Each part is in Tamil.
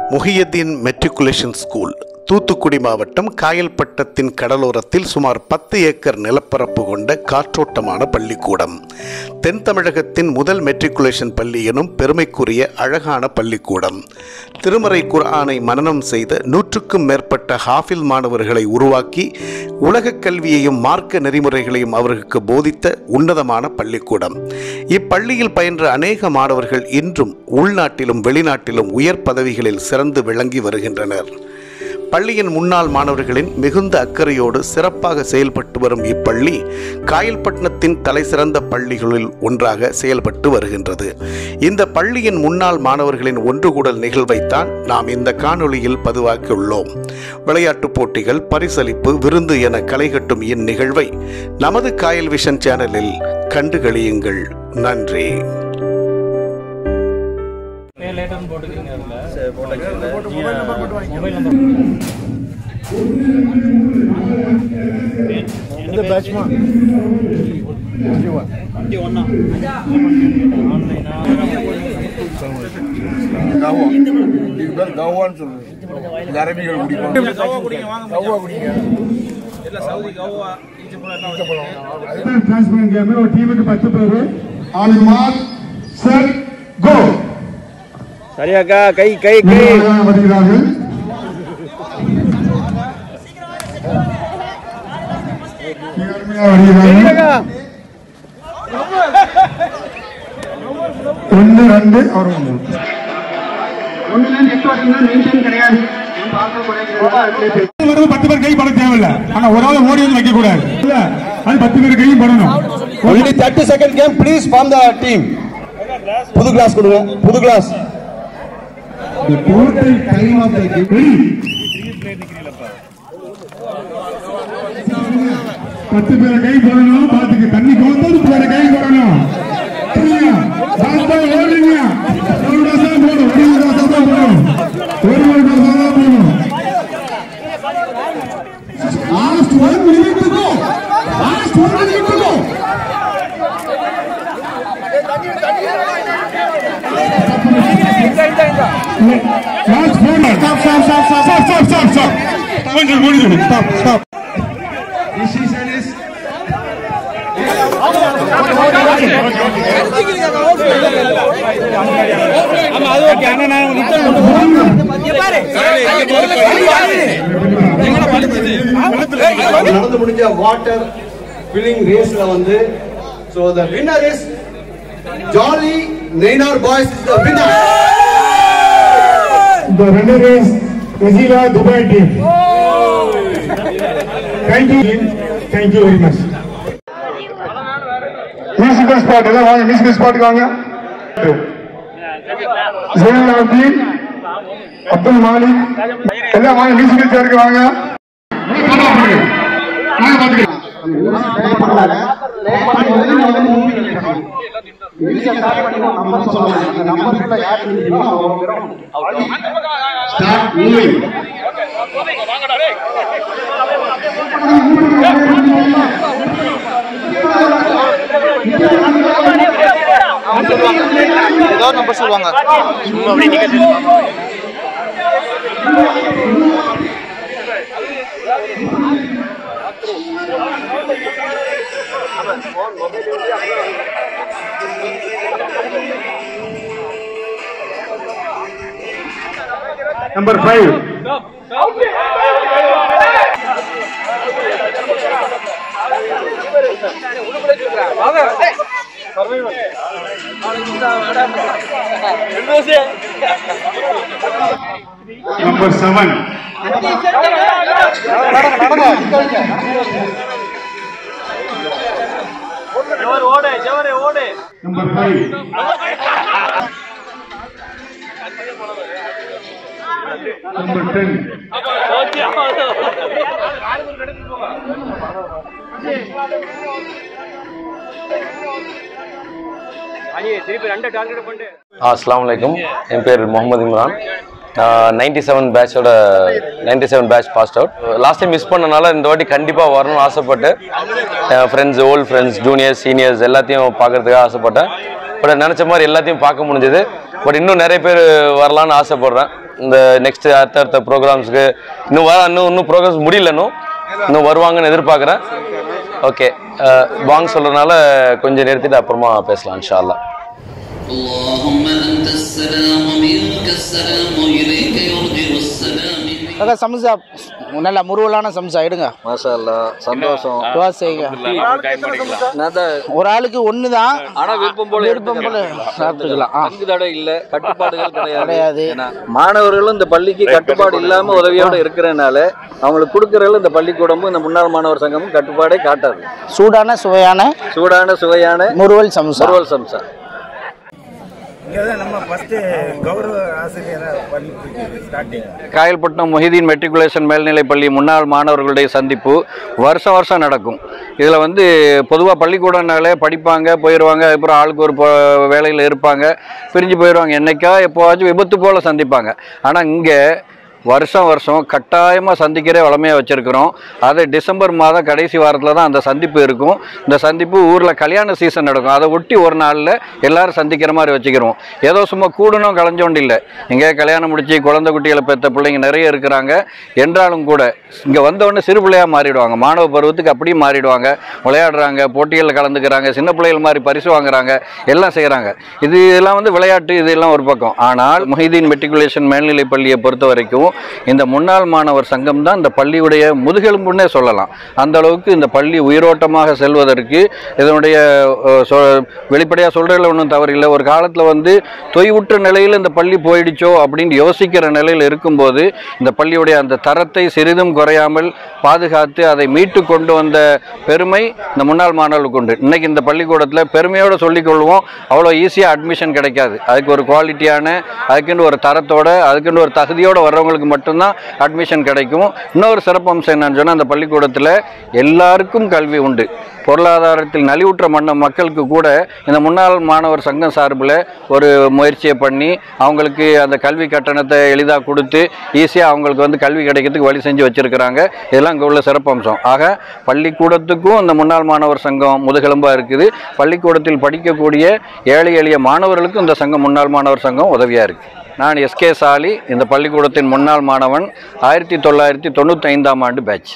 முஹியத்தீன் மெட்ரிகுலேஷன் ஸ்கூல் தூத்துக்குடி மாவட்டம் காயல்பட்டத்தின் கடலோரத்தில் சுமார் பத்து ஏக்கர் நிலப்பரப்பு கொண்ட காற்றோட்டமான பள்ளிக்கூடம் தென் தமிழகத்தின் முதல் மெட்ரிகுலேஷன் பள்ளி எனும் பெருமைக்குரிய அழகான பள்ளிக்கூடம் திருமறை குர்ஆனை மனனம் செய்த நூற்றுக்கும் மேற்பட்ட ஹாஃபில் மாணவர்களை உருவாக்கி உலகக் கல்வியையும் மார்க்க நெறிமுறைகளையும் அவர்களுக்கு போதித்த உன்னதமான பள்ளிக்கூடம் இப்பள்ளியில் பயின்ற அநேக மாணவர்கள் இன்றும் உள்நாட்டிலும் வெளிநாட்டிலும் உயர் பதவிகளில் சிறந்து விளங்கி வருகின்றனர் பள்ளியின் முன்னாள் மாணவர்களின் மிகுந்த அக்கறையோடு சிறப்பாக செயல்பட்டு வரும் இப்பள்ளி காயல்பட்டினத்தின் தலைசிறந்த பள்ளிகளில் ஒன்றாக செயல்பட்டு வருகின்றது இந்த பள்ளியின் முன்னாள் மாணவர்களின் ஒன்றுகூடல் நிகழ்வைத்தான் நாம் இந்த காணொளியில் பதிவாக்கியுள்ளோம் விளையாட்டுப் போட்டிகள் பரிசளிப்பு விருந்து என களைகட்டும் இந்நிகழ்வை நமது காயல் விஷன் சேனலில் கண்டுகளியுங்கள் நன்றி பேர் லேட்டர்னு போட்டுக்கிறீங்க அதில் சரி, போட்டாச்சு. மொபைல் நம்பர் இந்த பேட்ச்மா வண்டி ஒன்றா ஆன்லைனா கவா இது பேர் கவான்னு சொல்லுது இந்த அரபிகள் குடிப்பாங்க கவா குடிங்க வாங்க கவா குடிங்க இல்லை சவுதி கவா ஈச்சப்பழம் எல்லாம் டிரான்ஸ்பரண்ட் கேம் ஒரு டீமுக்கு பத்து பேரு ஆல் மார்க் செட் கோ சரியாக்கா கை கை கை வருகிறார்கள் மிக அருமையாக வருகிறார்கள் ஒன்று ரெண்டு அவர் ஒன்று வருது பத்து பேர் கை பட தேவையில்ல ஆனா ஒரு ஆள் ஓடி வந்து வைக்க கூடாது இல்ல அது பத்து பேர் கையும் படணும் only 30 second game please form the team புது கிளாஸ் கொடுங்க புது glass The total time of the game. Ready? பத்து பேரை கை போடணும் பாத்துக்கு தண்ணி கோத்தது பேரை கை போடணும் புரியுதா? பாத்தா ஓடுங்க ஒரு மாசம் போடும் ஒரு மாசம் தான் போடும் ஒரு மாசம் தான் போடும் last one minute to go last one minute to go last four stop stop stop stop stop stop stop கொஞ்சம் முடிஞ்சு ஸ்டாப் ஸ்டாப் Decision is நடந்து முடிஞ்ச வாட்டர் ஃபில்லிங் ரேஸ்ல வந்து so the winner is jolly Nainar boys is the winner The runner is Azila Dubai team. Thank you. Thank you very much. Musical spot எல்லாம் வாங்க மியூசிக்கல் ஸ்பாட்டுக்கு வாங்க ஜெயலலிதா அப்தீன் அப்துல் மாலிக் எல்லாம் வாங்க மியூசிக்கல் சேருக்கு வாங்க வாங்க பாத்துக்கலாம் Start moving. ஏதோ நம்பர் சொல்லுவாங்க Number five. Number seven. ஓடு ஜவரே ஓடு Number five. Number ten. அஸ்லாம் வலைக்கும் என் பேர் முகமது இம்ரான் நைன்டி செவன் பேட்சோட ninety seven batch passed out last time miss பண்ணனால இந்த வாட்டி கண்டிப்பாக வரணும்னு ஆசைப்பட்டு friends old friends juniors seniors எல்லாத்தையும் பார்க்கறதுக்காக ஆசைப்பட்டேன் பட் நினச்ச மாதிரி எல்லாத்தையும் பார்க்க முடிஞ்சது பட் இன்னும் நிறைய பேர் வரலான்னு ஆசைப்படுறேன் இந்த நெக்ஸ்ட் அடுத்த அடுத்த ப்ரோக்ராம்ஸ்க்கு இன்னும் வர இன்னும் இன்னும் ப்ரோக்ராம்ஸ் முடியல இன்னும் இன்னும் வருவாங்கன்னு எதிர்பார்க்குறேன் ஓகே வாங்க சொல்கிறதுனால கொஞ்சம் நிறுத்திட்டு அப்புறமா பேசலாம் இன்ஷா அல்லாஹ் اللهم أنت السلام منك السلام إليك يرجع السلام منك அக்கா சம்சா நல்ல முருவலான சம்சா எடுங்க மாஷா அல்லா சந்தோஷம் துவா செய்யுங்க என்னதான் ஒரு ஆளுக்கு ஒன்று தான் ஆனா விருப்பம் போல விருப்பம் போல சாப்பிட்டுக்கலாம் ஆ பங்கு தடை இல்ல கட்டுப்பாடுகள் கிடையாது கிடையாது. ஏன்னா, மாணவர்களும் இந்த பள்ளிக்கு கட்டுப்பாடு இல்லாம உதவியோட இருக்கிறனால அவங்களுக்கு கொடுக்கறதுல இந்த பள்ளிக்கூடமும் இந்த முன்னாள் மாணவர் சங்கமும் கட்டுப்பாடே காட்டாது சூடான சுவையான சூடான சுவையான முருவல் சம்சா முருவல் சம்சா நம்ம ஃபர்ஸ்ட் கௌரவ ஆசிரியராக பண்ணிட்டு ஸ்டார்டிங் காயல்பட்டினம் மொஹிதீன் மெட்ரிகுலேஷன் மேல்நிலைப்பள்ளி முன்னாள் மாணவர்களுடைய சந்திப்பு வருஷம் வருஷம் நடக்கும் இதில் வந்து பொதுவாக பள்ளிக்கூடம்னாலே படிப்பாங்க போயிடுவாங்க அப்புறம் ஆளுக்கு ஒரு வேலையில் இருப்பாங்க பிரிஞ்சு போயிடுவாங்க என்னைக்கா எப்போவாச்சும் விபத்து போல் சந்திப்பாங்க ஆனால் இங்கே வருஷம் வருஷம் கட்டாயமாக சந்திக்கிற வளமையாக வச்சுருக்கிறோம் அது டிசம்பர் மாதம் கடைசி வாரத்தில் தான் அந்த சந்திப்பு இருக்கும் இந்த சந்திப்பு ஊரில் கல்யாண சீசன் நடக்கும் அதை ஒட்டி ஒரு நாளில் எல்லாரும் சந்திக்கிற மாதிரி வச்சுக்கிறோம் ஏதோ சும்மா கூடணும் கலைஞ்சோண்டு இல்லை இங்கே கல்யாணம் முடிச்சு குழந்தை குட்டிகளை பெற்ற பிள்ளைங்க நிறைய இருக்கிறாங்க என்றாலும் கூட இங்கே வந்தவொடனே சிறு பிள்ளையாக மாறிடுவாங்க மாணவ பருவத்துக்கு அப்படியே மாறிடுவாங்க விளையாடுறாங்க போட்டிகளில் கலந்துக்கிறாங்க சின்ன பிள்ளைகள் மாதிரி பரிசு வாங்குறாங்க எல்லாம் செய்கிறாங்க இது எல்லாம் வந்து விளையாட்டு இதெல்லாம் ஒரு பக்கம் ஆனால் மொஹிதீன் மெட்ரிகுலேஷன் மேல்நிலைப் பள்ளியை பொறுத்த வரைக்கும் இந்த முன்னாள் மாணவர் சங்கம் தான் இந்த பள்ளியுடைய முதுகெலும்புன்னே சொல்லலாம் அந்த அளவுக்கு இந்த பள்ளி உயிரோட்டமாக செல்வதற்கு இதனுடைய அஹ், சொ வெளிப்படையாக சொல்கிறதுல ஒன்றும் தவறில்லை ஒரு காலத்தில் வந்து தொய்வுற்ற நிலையில் இந்த பள்ளி போயிடுச்சோ அப்படின்னு யோசிக்கிற நிலையில் இருக்கும்போது இந்த பள்ளியுடைய அந்த தரத்தை சிறிதும் குறையாமல் பாதுகாத்து அதை மீட்டு கொண்டு வந்த பெருமை இந்த முன்னாள் மாணவர்களுக்கு உண்டு இன்னைக்கு இந்த பள்ளிக்கூடத்தில் பெருமையோடு சொல்லிக்கொள்வோம் அவ்வளோ ஈஸியாக அட்மிஷன் கிடைக்காது அதுக்கு ஒரு குவாலிட்டியான அதுக்குன்னு ஒரு தரத்தோட அதுக்குன்னு ஒரு தகுதியோடு வர்றவங்களுக்கு மட்டும்தான் அட்மிஷன் கிடைக்கும் இன்னொரு சிறப்பம்சம் என்னன்னு சொன்னால் அந்த பள்ளிக்கூடத்தில் எல்லாருக்கும் கல்வி உண்டு பொருளாதாரத்தில் நலிவுற்ற மன்ன மக்களுக்கு கூட இந்த முன்னாள் மாணவர் சங்கம் சார்பில் ஒரு முயற்சியை பண்ணி அவங்களுக்கு அந்த கல்வி கட்டணத்தை எளிதாக கொடுத்து ஈஸியாக அவங்களுக்கு வந்து கல்வி கிடைக்கிறதுக்கு வழி செஞ்சு வச்சுருக்கிறாங்க இதெல்லாம் இங்கே உள்ள சிறப்பம்சம் ஆக பள்ளிக்கூடத்துக்கும் இந்த முன்னாள் மாணவர் சங்கம் முதுகெலும்பாக இருக்குது பள்ளிக்கூடத்தில் படிக்கக்கூடிய ஏழை எளிய மாணவர்களுக்கும் இந்த சங்கம் முன்னாள் மாணவர் சங்கம் உதவியாக இருக்குது நான் எஸ்கே சாலி இந்த பள்ளிக்கூடத்தின் முன்னாள் மாணவன் ஆயிரத்தி தொள்ளாயிரத்தி தொண்ணூற்றி ஐந்தாம் ஆண்டு batch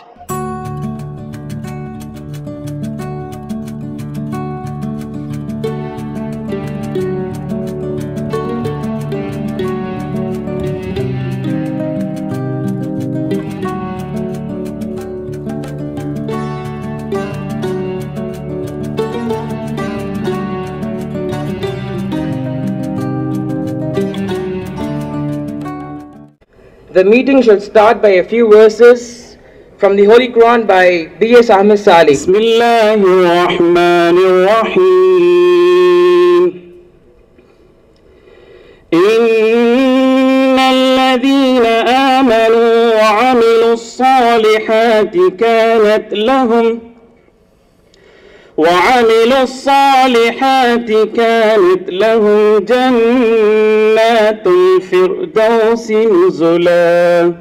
The meeting shall start by a few verses from the Holy Quran by B.S. Ahmed Sali. بسم الله الرحمن الرحيم إن الذين آمنوا وعملوا الصالحات كانت لهم وعملوا الصالحات كانت لهم جنات الفردوس نزلا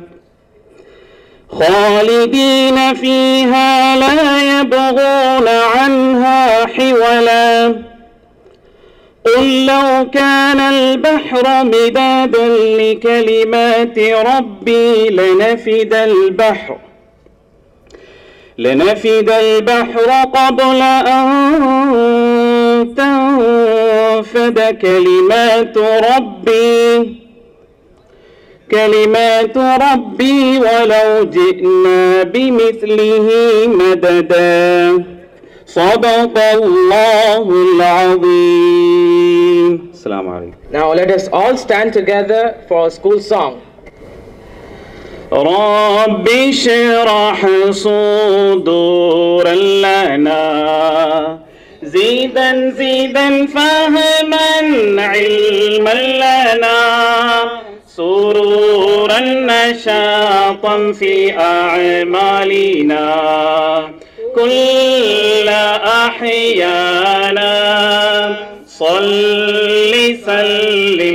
خالدين فيها لا يبغون عنها حولا قل لو كان البحر مدادا لكلمات ربي لنفد البحر لنفد البحر قبل أن تنفد كلمات ربي كلمات ربي ولو جئنا بمثله مددا صدق الله العظيم السلام عليكم Now let us all stand together for a school song. رب اشرح صدورا لنا زيدا زيدا فهما علما لنا سرورا نشاطا في أعمالنا كل أحيانا صل سلم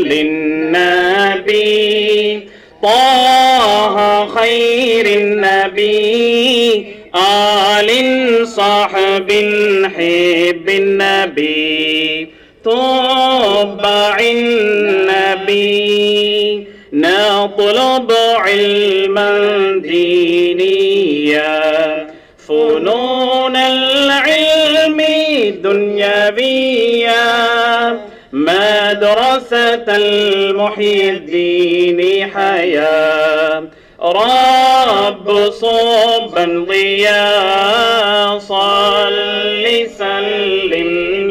للنبي طه خير النبي آل صحب حب النبي طبع النبي نطلب علما دينيا فنون العلم دنيوية مدرسة المحيي الدين حياة رب صبا ضياء صل سلم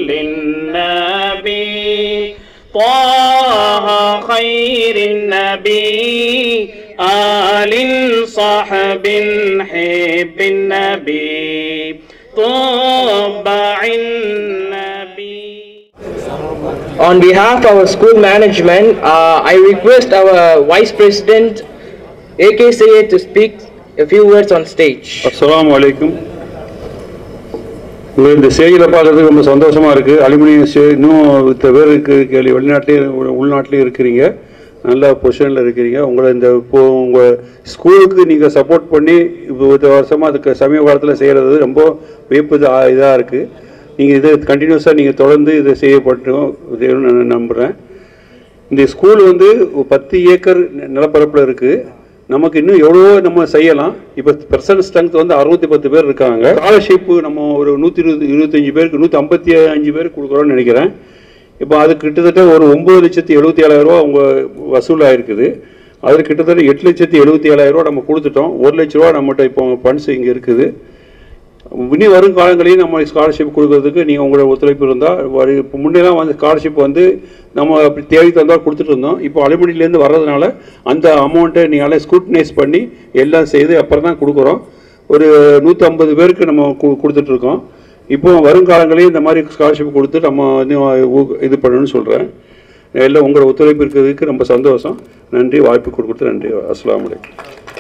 للنبي طه خير النبي آل صحب حب النبي طبع النبي On behalf of our school management, uh, I request our Vice President AK Sayed to speak a few words on stage. அஸ்ஸலாமு அலைக்கும் உங்களை இந்த ஸ்டேஜில் பார்க்கறதுக்கு ரொம்ப சந்தோஷமாக இருக்குது அலுமினியம் ஸ்டே இன்னும் இத்தனை பேர் இருக்கு கேள்வி வெளிநாட்டிலையும் உள்- உள்நாட்டிலையும் இருக்கிறீங்க நல்ல பொசிஷனில் இருக்கிறீங்க உங்களை இந்த இப்போ உங்கள் ஸ்கூலுக்கு நீங்கள் சப்போர்ட் பண்ணி இப்போ இந்த வருஷமாக அதுக்கு சமீப காலத்தில் செய்கிறது ரொம்ப வியப்பு இதாக இருக்குது நீங்கள் இதை கண்டினியூஸாக நீங்கள் தொடர்ந்து இதை செய்யப்பட்டோம் செய்யணும்னு நான் நம்புகிறேன் இந்த ஸ்கூல் வந்து ஒரு பத்து ஏக்கர் நிலப்பரப்பில் இருக்குது நமக்கு இன்னும் எவ்வளவோ நம்ம செய்யலாம் இப்போ பெர்சன்ட் ஸ்ட்ரென்த் வந்து அறுநூத்தி பத்து பேர் இருக்காங்க ஸ்காலர்ஷிப்பு நம்ம ஒரு நூற்றி இருபது இருபத்தஞ்சி பேருக்கு நூற்றி ஐம்பத்தி அஞ்சு பேருக்கு கொடுக்குறோம்னு நினைக்கிறேன் இப்போ அது கிட்டத்தட்ட ஒரு ஒம்பது லட்சத்தி எழுபத்தி ஏழாயிரம் ரூபா அவங்க வசூலாயிருக்குது அதில் கிட்டத்தட்ட எட்டு லட்சத்தி எழுபத்தி ஏழாயிரம் ரூபா நம்ம கொடுத்துட்டோம் ஒரு லட்ச ரூபா நம்மகிட்ட இப்போ ஃபண்ட்ஸ் இங்கே இருக்குது இனி வரும் காலங்களையும் நம்ம ஸ்காலர்ஷிப் கொடுக்கறதுக்கு நீங்கள் உங்களோட ஒத்துழைப்பு இருந்தால் வரு இப்போ முன்னெல்லாம் வந்து ஸ்காலர்ஷிப் வந்து நம்ம அப்படி தேவை தந்தால் கொடுத்துட்டு இருந்தோம் இப்போ அலுமினிலேருந்து வர்றதுனால அந்த அமௌண்ட்டை நீங்கள் ஸ்கூட்னைஸ் பண்ணி எல்லாம் செய்து அப்புறம் தான் கொடுக்குறோம் ஒரு நூற்றி ஐம்பது பேருக்கு நம்ம கு- கொடுத்துட்ருக்கோம் இப்போ வருங்காலங்களையும் இந்த மாதிரி ஸ்காலர்ஷிப் கொடுத்து நம்ம வந்து ஊ- இது பண்ணணும்னு சொல்கிறேன் எல்லாம் உங்களோட ஒத்துழைப்பு இருக்கிறதுக்கு ரொம்ப சந்தோஷம் நன்றி வாய்ப்பு கொடுக்குறது நன்றி அஸ்ஸலாமு அலைக்கும்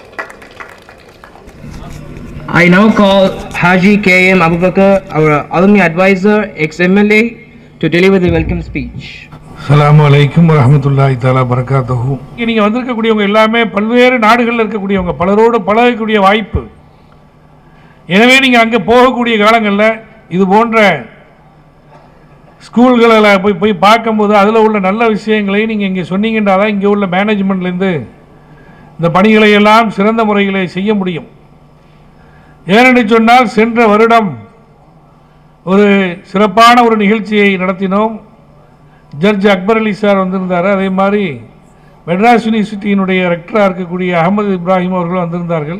I now call Haji K.M. Abubakar, our alumni advisor, ex-MLA, to deliver the welcome speech. அஸ்ஸலாமு அலைக்கும் வரஹ்மத்துல்லாஹி தஆலா பரகாத்துஹு இங்கே நீங்கள் வந்திருக்கக்கூடியவங்க எல்லாமே பல்வேறு நாடுகளில் இருக்கக்கூடியவங்க பலரோடு பழகக்கூடிய வாய்ப்பு எனவே நீங்கள் அங்கே போகக்கூடிய காலங்களில் இது போன்ற ஸ்கூல்களில் போய் போய் பார்க்கும்போது அதில் உள்ள நல்ல விஷயங்களை நீங்கள் இங்கே சொன்னீங்கன்றா தான் இங்கே உள்ள மேனேஜ்மெண்ட்லேருந்து இந்த பணிகளை எல்லாம் சிறந்த முறையில் செய்ய முடியும் ஏனென்று சொன்னால் சென்ற வருடம் ஒரு சிறப்பான ஒரு நிகழ்ச்சியை நடத்தினோம் ஜட்ஜ் அக்பர் அலி சார் வந்திருந்தார் அதே மாதிரி மெட்ராஸ் யூனிவர்சிட்டியினுடைய ரெக்டராக இருக்கக்கூடிய அகமது இப்ராஹிம் அவர்களும் வந்திருந்தார்கள்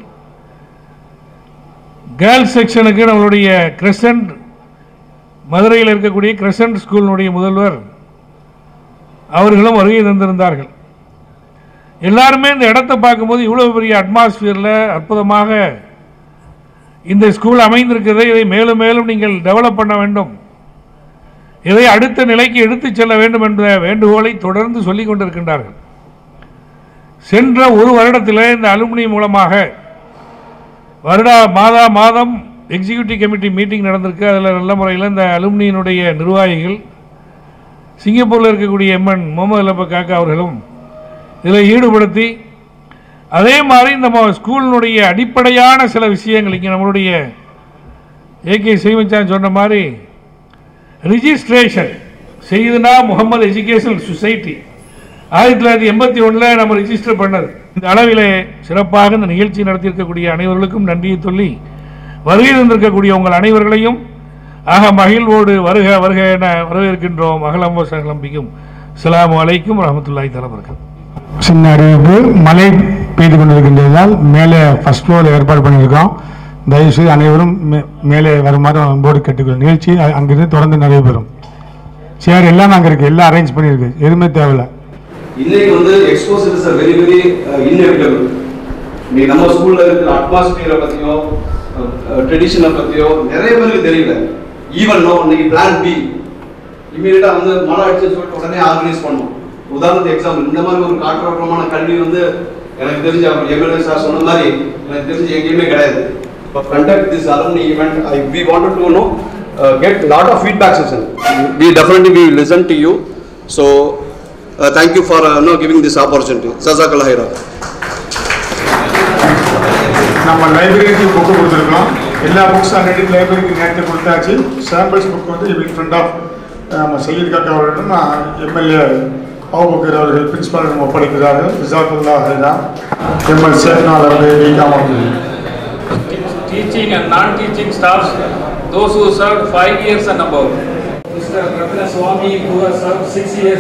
கேர்ள்ஸ் செக்ஷனுக்கு நம்மளுடைய கிரசன்ட் மதுரையில் இருக்கக்கூடிய கிரசன்ட் ஸ்கூலினுடைய முதல்வர் அவர்களும் வருகை தந்திருந்தார்கள் எல்லாருமே இந்த இடத்த பார்க்கும்போது இவ்வளோ பெரிய அட்மாஸ்பியரில் அற்புதமாக இந்த ஸ்கூல் அமைந்திருக்கிறது இதை மேலும் மேலும் நீங்கள் டெவலப் பண்ண வேண்டும் இதை அடுத்த நிலைக்கு எடுத்துச் செல்ல வேண்டும் என்ற வேண்டுகோளை தொடர்ந்து சொல்லிக் கொண்டிருக்கின்றார்கள் சென்ற ஒரு வருடத்தில் இந்த அலுமினி மூலமாக வருடா மாதா மாதம் எக்ஸிக்யூட்டிவ் கமிட்டி மீட்டிங் நடந்திருக்கு அதில் நல்ல முறையில் இந்த அலுமினியினுடைய நிர்வாகிகள் சிங்கப்பூரில் இருக்கக்கூடிய எம்என் முகமது லப்ப காக்கா அவர்களும் இதில் ஈடுபடுத்தி அதே மாதிரி நம்ம ஸ்கூலினுடைய அடிப்படையான சில விஷயங்கள் இங்கே நம்மளுடைய ஏகே சைமச்சான் சொன்ன மாதிரி ரிஜிஸ்ட்ரேஷன் செய்துனா முகமது எஜுகேஷனல் சொசைட்டி ஆயிரத்தி தொள்ளாயிரத்தி எண்பத்தி ஒன்றில் நம்ம ரிஜிஸ்டர் பண்ணது இந்த அளவிலே சிறப்பாக இந்த நிகழ்ச்சி நடத்தியிருக்கக்கூடிய அனைவர்களுக்கும் நன்றியை சொல்லி வருகை தந்திருக்கக்கூடிய உங்கள் அனைவர்களையும் ஆக மகிழ்வோடு வருக வருக என வரவேற்கின்றோம் அகலம்போ சகலம்பிக்கும் அஸ்ஸலாமு அலைக்கும் வரஹ்மத்துல்லாஹி தஆலா வபரகாத்துஹு சின்ன அறிவிப்பு மழை பெய்து கொண்டிருக்கின்றதால் மேலே ஃபர்ஸ்ட் ஃப்ளோரில் ஏற்பாடு பண்ணியிருக்கோம் தயவுசெய்து அனைவரும் மே- மேலே வருமாறு அன்போடு கேட்டுக்கொள்ளும் நிகழ்ச்சி அ- அங்கிருந்து தொடர்ந்து நடைபெறும் சேர் எல்லாம் அங்கே இருக்குது எல்லாம் அரேஞ்ச் பண்ணியிருக்கு எதுவுமே தேவையில்லை இன்னைக்கு வந்து exposure is very very inevitable இன்னைக்கு நம்ம ஸ்கூல்ல இருக்கிற அட்மாஸ்பியரை பத்தியோ ட்ரெடிஷனை பத்தியோ நிறைய பேருக்கு தெரியல ஈவன் நோ இன்னைக்கு பிளான் பி இமீடியட்டா வந்து மழை அடிச்சு சொல்லிட்டு உடனே ஆர்கனைஸ் பண்ணோம் உதாரணத்துக்கு எக்ஸாம்பிள் இந்த மாதிரி ஒரு காற்றோட்டமான கல்வி வந்து எனக்கு தெரிஞ்ச அவர் எம்எல்ஏ சார் சொன்ன மாதிரி எனக்கு தெரிஞ்சு எங்கேயுமே கிடையாது conduct this alumni event I we wanted to know get lot of feedback session we definitely we listen to you so thank you for no giving this opportunity சசாக்கல் ஹைரா நம்ம லைப்ரரிக்கு புக்கு கொடுத்துருக்கோம் எல்லா புக்ஸ் ஆல்ரெடி லைப்ரரிக்கு நேரத்தை கொடுத்தாச்சு சாம்பிள்ஸ் புக் வந்து இன் ஃப்ரண்ட் ஆஃப் நம்ம சையீத் காக்கா அவர்களிடம் எம்எல்ஏ அவுபக்கர் அவர்கள் பிரின்சிபாலிடம் ஒப்படைக்கிறார்கள் ஜிசாக்குல்லா ஹைரா எம்எல் சேத்னால் அவர்கள் நீக்காமல் teaching and non-teaching staffs, those who served five years and above. Mr. Ratna Swami, who has served six years.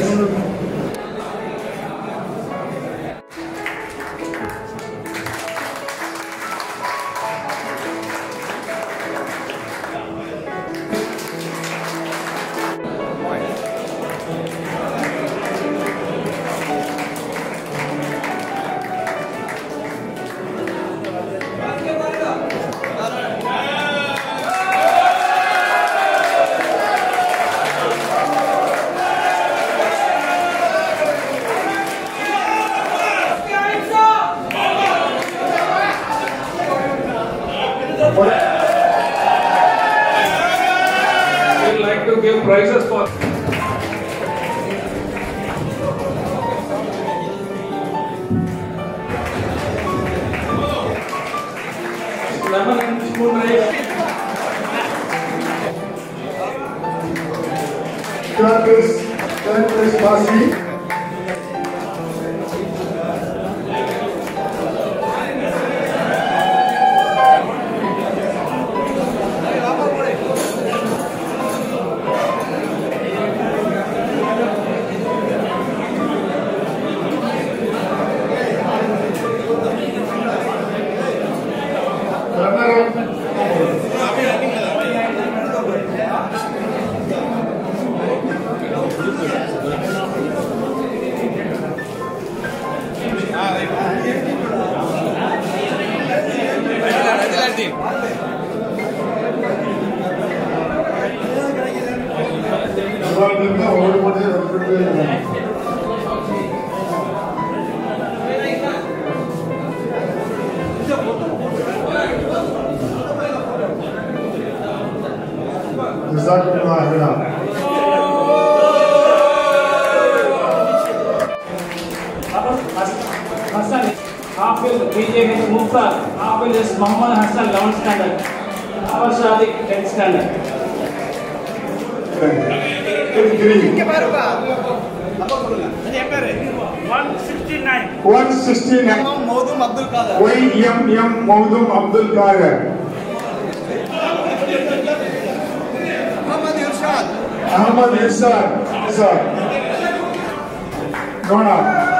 We'd like to give prizes for. Lemon and spoon rice. Third place, third place Basi. ஜிசாக்குல்லா ஹைரா Hassan, Hafil, BJH Muftar, Hafil is Muhammad Hassan, 11th standard. Our Sadiq, 10th standard. One sixty nine Maudhum Abdul Kader Y M M Maudhum Abdul Kader Mohammed Irshad Ahmed Irshad sir நோனா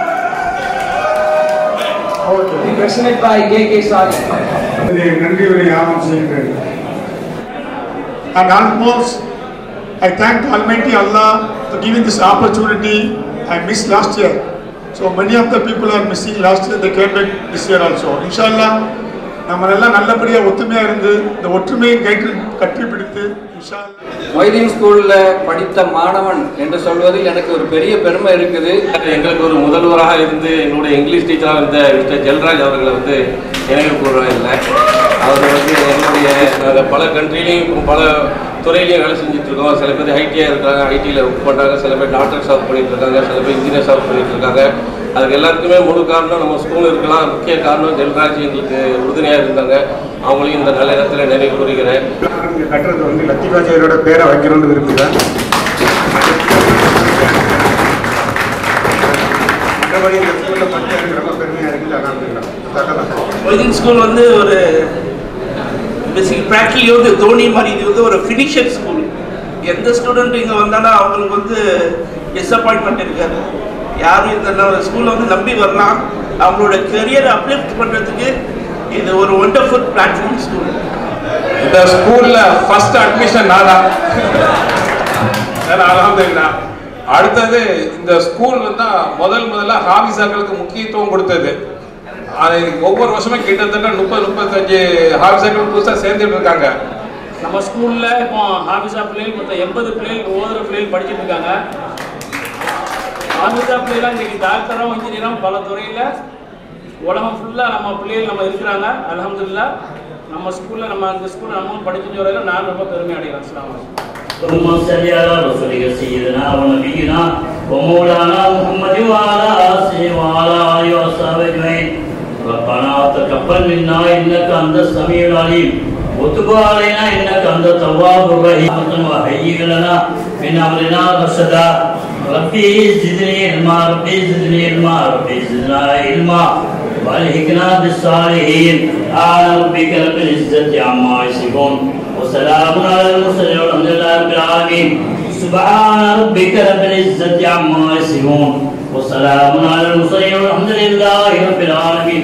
okay Presented by K.K. Sadiq. இதை நன்றி உரை ஆரம்பம் செய்கின்றேன் And almost, I thank Almighty Allah for giving this opportunity. I missed last year. So many of the people are missing last year, they came back this year also. Inshallah, நம்ம எல்லாம் நல்லபடியாக ஒத்துமையாக இருந்து இந்த ஒற்றுமையை கைட்டு கட்டி பிடித்து இன்ஷால்லா மொய்தீன் ஸ்கூலில் படித்த மாணவன் என்று சொல்வதில் எனக்கு ஒரு பெரிய பெருமை இருக்குது எங்களுக்கு ஒரு முதல்வராக இருந்து எங்களுடைய இங்கிலீஷ் டீச்சராக இருந்த மிஸ்டர் ஜெல்ராஜ் அவர்களை வந்து நினைவு கூறுவேன் இல்லை அவர் வந்து எங்களுடைய நாங்கள் பல கண்ட்ரிலையும் பல துறையிலையும் வேலை செஞ்சுட்டு இருக்கோம் சில பேர் ஐடியாக இருக்காங்க ஐடியில் ஒர்க் பண்ணுறாங்க சில பேர் டாக்டர்ஸ் ஒர்க் பண்ணிட்டு இருக்காங்க சில பேர் இன்ஜினியர்ஸ் ஒர்க் பண்ணிட்டு இருக்காங்க அதுக்கு எல்லாத்துக்குமே முழு காரணம் நம்ம ஸ்கூல் இருக்கலாம் முக்கிய காரணம் ஜெல்ராஜ் எங்களுக்கு உறுதுணையாக இருந்தாங்க அவங்களையும் இந்த நல்ல இடத்துல நினைவு கூறுகிறேன் இங்க கட்டுறது வந்து லத்திகாஜியரோட பேரை வைக்கணும்னு விரும்புகிறேன் மற்றபடி இந்த ஸ்கூலில் படிக்க எனக்கு ரொம்ப பெருமையாக இருக்குது அதான் மொய்தீன் ஸ்கூல் வந்து ஒரு பேசிக் ப்ராக்டிகலி வந்து தோனி மாதிரி இது வந்து ஒரு ஃபினிஷர் ஸ்கூல் எந்த ஸ்டூடெண்ட் இங்கே வந்தாலும் அவங்களுக்கு வந்து டிசப்பாயின்மெண்ட் இருக்காது யாரும் இந்த ஸ்கூலில் வந்து நம்பி வரலாம் அவங்களோட கெரியரை அப்லிஃப்ட் பண்ணுறதுக்கு இது ஒரு ஒண்டர்ஃபுல் பிளாட்ஃபார்ம் ஸ்கூல் இந்த ஸ்கூல்ல ஃபர்ஸ்ட் அட்மிஷன் நானா அலமதுல்லா அடுத்தது இந்த ஸ்கூல் வந்து முதல் முதல்ல ஹாபிஸாக்களுக்கு முக்கியத்துவம் கொடுத்தது அது ஒவ்வொரு வருஷமும் கிட்டத்தட்ட முப்பது முப்பத்தஞ்சு ஹாபிஸாக்கள் புதுசாக சேர்ந்துட்டு இருக்காங்க நம்ம ஸ்கூல்ல இப்போ ஹாபிஸா பிள்ளைகள் மொத்தம் எண்பது பிள்ளைகள் ஓதுற பிள்ளைகள் படிச்சுட்டு இருக்காங்க ஹாபிஸா பிள்ளைகள் இன்னைக்கு டாக்டரும் இன்ஜினியரும் பல துறையில உலகம் ஃபுல்லா நம்ம பிள்ளைகள் நம்ம இருக்கிறாங்க அல்ஹம்துலில்லாஹ் நம்ம ஸ்கூல்ல நம்ம அந்த ஸ்கூல்ல நம்ம படிச்சு வரையில நான் ரொம்ப பெருமை அடைகிறேன் அஸ்ஸலாமு அலைக்கும் اللهم صل على رسولك سيدنا ونبينا ومولانا محمد وعلى آله وعلى آله وصحبه أجمعين ربنا تقبل منا إنك أنت السميع العليم وتب علينا إنك أنت التواب الرحيم وهيئ لنا من من أمرنا رشدا ربي زدني علما ربي زدني علما ربي زدنا علما والحقنا بالصالحين سبحان ربك رب العزة عما يصفون وسلام على المرسلين والحمد لله رب العالمين سبحان ربك رب العزة عما يصفون وسلام على المرسلين والحمد لله رب العالمين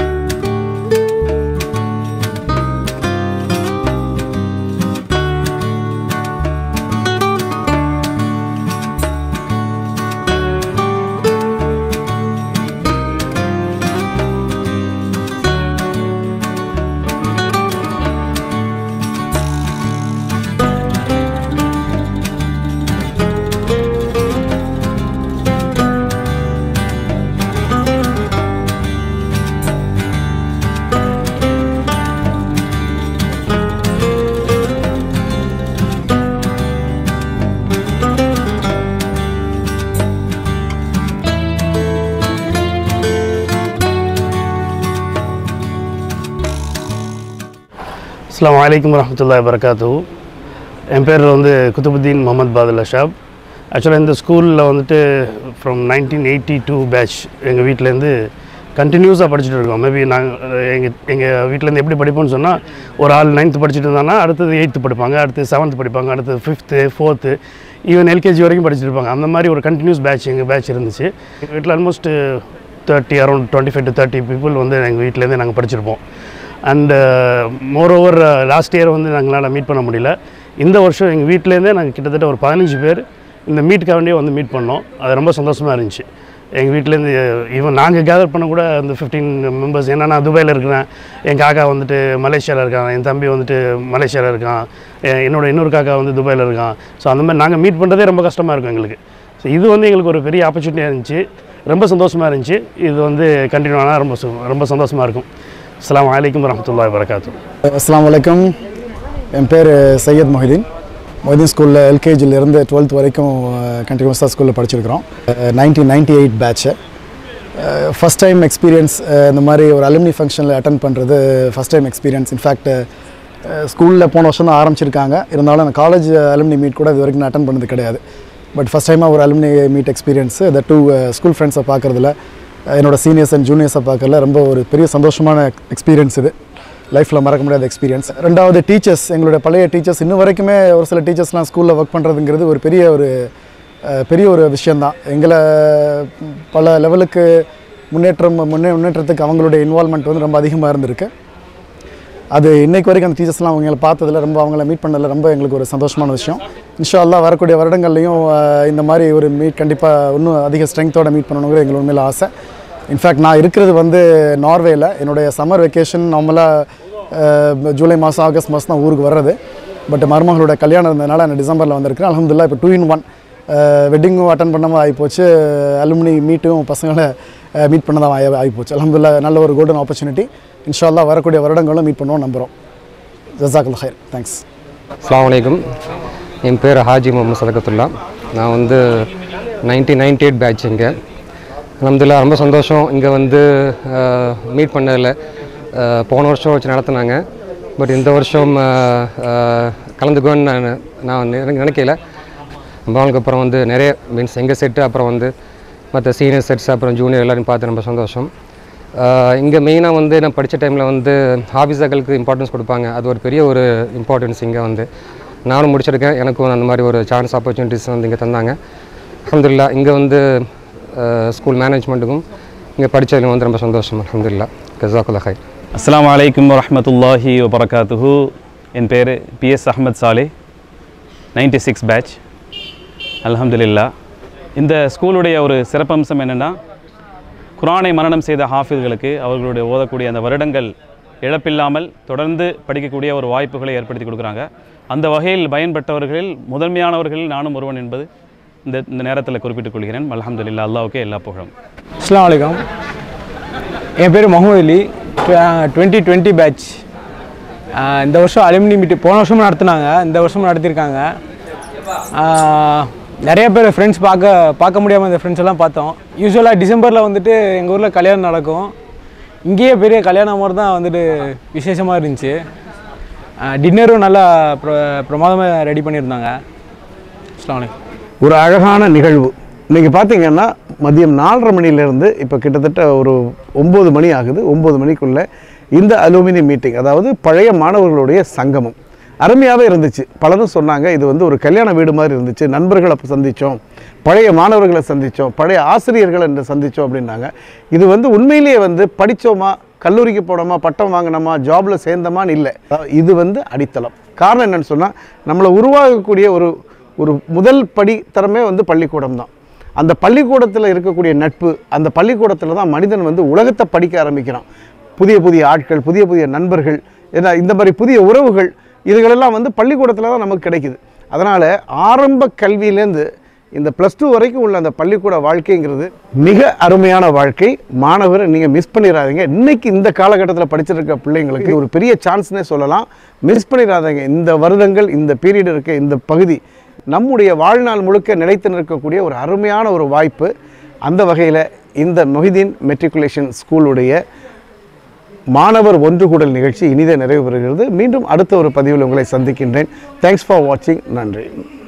அஸ்லாம் வலைக்கம் வரமத்துல்லா வரகாத்து என் பேர் வந்து குத்துபுத்தீன் முகமது பாதுல்லா ஷாப் ஆக்சுவலாக இந்த ஸ்கூலில் வந்துட்டு from nineteen eighty two batch எங்கள் வீட்டிலேருந்து கண்டினியூஸாக படிச்சுட்டு இருக்கோம் மேபி நாங்கள் எங்கள் எங்கள் வீட்டிலேருந்து எப்படி படிப்போம்னு சொன்னால் ஒரு ஆள் நைன்த்து படிச்சுட்டு இருந்தாங்கன்னா அடுத்தது எயித்து படிப்பாங்க அடுத்து செவன்த்து படிப்பாங்க அடுத்தது ஃபிஃப்த்து ஃபோர்த்து ஈவன் எல்கேஜி வரைக்கும் படிச்சுட்டு இருப்பாங்க அந்த மாதிரி ஒரு கண்டினியூஸ் பேட்ச் எங்கள் பேட்ச் இருந்துச்சு எங்கள் வீட்டில் almost thirty around twenty five to thirty people வந்து எங்கள் வீட்டிலேருந்து நாங்கள் படிச்சிருப்போம் and more over last year வந்து நாங்களால் மீட் பண்ண முடியல இந்த வருஷம் எங்கள் வீட்டிலேருந்தே நாங்கள் கிட்டத்தட்ட ஒரு பதினஞ்சு பேர் இந்த மீட்டுக்காக வேண்டியே வந்து மீட் பண்ணோம் அது ரொம்ப சந்தோஷமாக இருந்துச்சு எங்கள் வீட்டிலேருந்து ஈவன் நாங்கள் கேதர் பண்ண கூட அந்த ஃபிஃப்டீன் மெம்பர்ஸ் ஏன்னா நான் துபாயில் இருக்கிறேன் என் காக்கா வந்துட்டு மலேசியாவில் இருக்கான் என் தம்பி வந்துட்டு மலேசியாவில் இருக்கான் எ- என்னோட இன்னொரு காக்கா வந்து துபாயில் இருக்கான் ஸோ அந்த மாதிரி நாங்கள் மீட் பண்ணுறதே ரொம்ப கஷ்டமாக இருக்கும் எங்களுக்கு ஸோ இது வந்து எங்களுக்கு ஒரு பெரிய ஆப்பர்ச்சுனிட்டியாக இருந்துச்சு ரொம்ப சந்தோஷமாக இருந்துச்சு இது வந்து கண்டினியூ ஆனால் ரொம்ப சு- ரொம்ப சந்தோஷமாக இருக்கும் அஸ்ஸலாமு அலைக்கும் வரமத்துல்லாஹி வரகாத்து அஸ்ஸலாமு அலைக்கும் என் பேர் சையத் மொஹிதீன் மொஹிதீன் ஸ்கூலில் எல்கேஜிலேருந்து டுவெல்த் வரைக்கும் கண்டினியூஸாக ஸ்கூலில் படிச்சிருக்கிறோம் nineteen ninety eight batch first time experience இந்த மாதிரி ஒரு அலுமினி ஃபங்க்ஷனில் அட்டன் பண்ணுறது ஃபஸ்ட் டைம் எக்ஸ்பீரியன்ஸ் இன்ஃபேக்ட் ஸ்கூலில் போன வருஷம் தான் ஆரம்பிச்சிருக்காங்க இருந்தாலும் நான் காலேஜ் அலுமினி மீட் கூட இது வரைக்கும் நான் அட்டன் பண்ணது கிடையாது பட் ஃபஸ்ட் டைமாக ஒரு alumni meet experience the to school ஃப்ரெண்ட்ஸை பார்க்குறதுல என்னோட சீனியர்ஸ் அண்ட் ஜூனியர்ஸை பார்க்கறதுல ரொம்ப ஒரு பெரிய சந்தோஷமான எக்ஸ்பீரியன்ஸ் இது லைஃப்பில் மறக்க முடியாத எக்ஸ்பீரியன்ஸ் ரெண்டாவது டீச்சர்ஸ் எங்களுடைய பழைய டீச்சர்ஸ் இன்னும் வரைக்குமே ஒரு சில டீச்சர்ஸ்லாம் ஸ்கூலில் ஒர்க் பண்ணுறதுங்கிறது ஒரு பெரிய ஒரு அஹ், பெரிய ஒரு விஷயந்தான் எங்களை பல லெவலுக்கு முன்னேற்றம் முன்னே முன்னேற்றத்துக்கு அவங்களுடைய இன்வால்மெண்ட் வந்து ரொம்ப அதிகமாக இருந்திருக்கு அது இன்னைக்கு வரைக்கும் அந்த டீச்சர்ஸ்லாம் அவங்கள பார்த்ததில் ரொம்ப அவங்கள மீட் பண்ணதில் ரொம்ப எங்களுக்கு ஒரு சந்தோஷமான விஷயம் இன்ஷா அல்லாஹ் வரக்கூடிய வருடங்கள்லையும் அஹ், இந்த மாதிரி ஒரு மீட் கண்டிப்பாக இன்னும் அதிக ஸ்ட்ரென்த்தோட மீட் பண்ணணுங்கிற எங்களுக்கு உண்மையில ஆசை இன்ஃபேக்ட் நான் இருக்கிறது வந்து நார்வேயில் என்னுடைய சம்மர் வெக்கேஷன் நார்மலாக ஜூலை மாதம் ஆகஸ்ட் மாதம் தான் ஊருக்கு வர்றது பட் மருமகளோட கல்யாணம் இருந்ததுனால நான் டிசம்பரில் வந்திருக்கிறேன் அல்ஹம்துலில்லாஹ் இப்போ டூ இன் ஒன் வெட்டிங்கும் அட்டன் பண்ணாமல் ஆகிப்போச்சு அலுமினி மீட்டும் பசங்களை மீட் பண்ணதான் ஆகி ஆகிப்போச்சு அல்ஹம்துலில்லாஹ் நல்ல ஒரு கோல்டன் ஆப்பர்ச்சுனிட்டி இன்ஷா அல்லாஹ் வரக்கூடிய வருடங்களும் மீட் பண்ணுவோம் நம்புகிறோம் ஜசாக்குல் ஹைர் தேங்க்ஸ் அஸ்ஸலாமு அலைக்கும் என் பேர் ஹாஜி முகமது சதகத்துல்லா நான் வந்து நைன்டீன் நைன்டி எயிட் பேட்ச் இங்கே அல்ஹம்துலில்லாஹ் ரொம்ப சந்தோஷம் இங்கே வந்து மீட் பண்ணதில் அஹ், போன வருஷம் வச்சு நடத்துனாங்க பட் இந்த வருஷம் அஹ், அஹ், கலந்துக்குவேன்னு நான் நான் நினை- நினைக்கல ரொம்ப நாளுக்கு அப்புறம் வந்து நிறைய மீன்ஸ் எங்கள் செட்டு அப்புறம் வந்து மற்ற சீனியர் செட்ஸ் அப்புறம் ஜூனியர் எல்லாரையும் பார்த்து ரொம்ப சந்தோஷம் இங்கே மெயினாக வந்து நான் படித்த டைமில் வந்து ஹாபிஸாக்களுக்கு இம்பார்ட்டன்ஸ் கொடுப்பாங்க அது ஒரு பெரிய ஒரு இம்பார்ட்டன்ஸ் இங்கே வந்து நானும் முடிச்சிருக்கேன் எனக்கும் அந்த மாதிரி ஒரு சான்ஸ் ஆப்பர்ச்சுனிட்டிஸ் வந்து இங்கே தந்தாங்க அல்ஹம்துலில்லாஹ் இங்கே வந்து ஸ்கூல் மேனேஜ்மெண்ட்டுக்கும் இங்கே படித்ததுலையும் வந்து ரொம்ப சந்தோஷம் அல்ஹம்துலில்லாஹ் ஜஸாக்குல்லா ஹைர் அஸ்ஸலாமு அலைக்கும் வரஹ்மத்துல்லாஹி வபரகாத்துஹு என் பேர் PS Ahmed Saleh ninety six batch அல்ஹம்துலில்லா இந்த ஸ்கூலுடைய ஒரு சிறப்பம்சம் என்னென்னா குரானை மரணம் செய்த ஹாஃபில்களுக்கு அவர்களுடைய ஓதக்கூடிய அந்த வருடங்கள் இழப்பில்லாமல் தொடர்ந்து படிக்கக்கூடிய ஒரு வாய்ப்புகளை ஏற்படுத்தி கொடுக்குறாங்க அந்த வகையில் பயன்பெற்றவர்களில் முதன்மையானவர்களில் நானும் ஒருவன் என்பது இந்த இந்த நேரத்தில் குறிப்பிட்டுக் கொள்கிறேன் அல்ஹம்துலில்லா அல்லாஹ்வுக்கே எல்லா புகழும் அஸ்லாம் வலைக்கம் என் பேர் Mohammed Ali twenty twenty batch இந்த வருஷம் அலுமினி மீட் போன வருஷமும் நடத்துனாங்க இந்த வருஷமும் நடத்தியிருக்காங்க ஆஹ், நிறைய பேர் ஃப்ரெண்ட்ஸ் பார்க்க பார்க்க முடியாமல் இந்த ஃப்ரெண்ட்ஸ் எல்லாம் பார்த்தோம் யூஸ்வலாக டிசம்பரில் வந்துட்டு எங்கள் ஊரில் கல்யாணம் நடக்கும் இங்கேயே பெரிய கல்யாணம் மாதிரி தான் வந்துட்டு விசேஷமாக இருந்துச்சு டின்னரும் நல்லா ப்ர பிரமாதமாக ரெடி பண்ணியிருந்தாங்க அஸ்லாம் வலைக்கம் ஒரு அழகான நிகழ்வு இன்றைக்கி பார்த்தீங்கன்னா மதியம் நாலரை மணிலேருந்து இப்போ கிட்டத்தட்ட ஒரு ஒம்பது மணி ஆகுது ஒம்பது மணிக்குள்ளே இந்த அலுமினி மீட்டிங் அதாவது பழைய மாணவர்களுடைய சங்கமம் அருமையாகவே இருந்துச்சு பலரும் சொன்னாங்க இது வந்து ஒரு கல்யாண வீடு மாதிரி இருந்துச்சு நண்பர்களை சந்தித்தோம் பழைய மாணவர்களை சந்தித்தோம் பழைய ஆசிரியர்களை என்று சந்தித்தோம் அப்படின்னாங்க இது வந்து உண்மையிலேயே வந்து படித்தோமா கல்லூரிக்கு போனோமா பட்டம் வாங்கினோமா ஜாபில் சேர்ந்தோமான்னு இல்லை இது வந்து அடித்தளம் காரணம் என்னன்னு சொன்னால் நம்மளை உருவாகக்கூடிய ஒரு ஒரு முதல் படித்தரமே வந்து பள்ளிக்கூடம் தான் அந்த பள்ளிக்கூடத்தில் இருக்கக்கூடிய நட்பு அந்த பள்ளிக்கூடத்தில் தான் மனிதன் வந்து உலகத்தை படிக்க ஆரம்பிக்கிறான் புதிய புதிய ஆட்கள் புதிய புதிய நண்பர்கள் ஏன்னா இந்த மாதிரி புதிய உறவுகள் இதுகளெல்லாம் வந்து பள்ளிக்கூடத்தில் தான் நமக்கு கிடைக்குது அதனால் ஆரம்ப கல்வியிலேருந்து இந்த ப்ளஸ் டூ வரைக்கும் உள்ள அந்த பள்ளிக்கூட வாழ்க்கைங்கிறது மிக அருமையான வாழ்க்கை மாணவரை நீங்கள் மிஸ் பண்ணிடாதீங்க இன்னைக்கு இந்த காலகட்டத்தில் படிச்சிட்டு இருக்க பிள்ளைங்களுக்கு ஒரு பெரிய சான்ஸ்னே சொல்லலாம் மிஸ் பண்ணிடாதீங்க இந்த வருடங்கள் இந்த பீரியட் இருக்க இந்த பகுதி நம்முடைய வாழ்நாள் முழுக்க நிலைத்து நிற்கக்கூடிய ஒரு அருமையான ஒரு வாய்ப்பு அந்த வகையில் இந்த மொஹிதீன் மெட்ரிகுலேஷன் ஸ்கூலுடைய மாணவர் ஒன்று கூடல் நிகழ்ச்சி இனிதே நிறைவு பெறுகிறது மீண்டும் அடுத்த ஒரு பதிவில் உங்களை சந்திக்கின்றேன் தேங்க்ஸ் ஃபார் வாட்சிங் நன்றி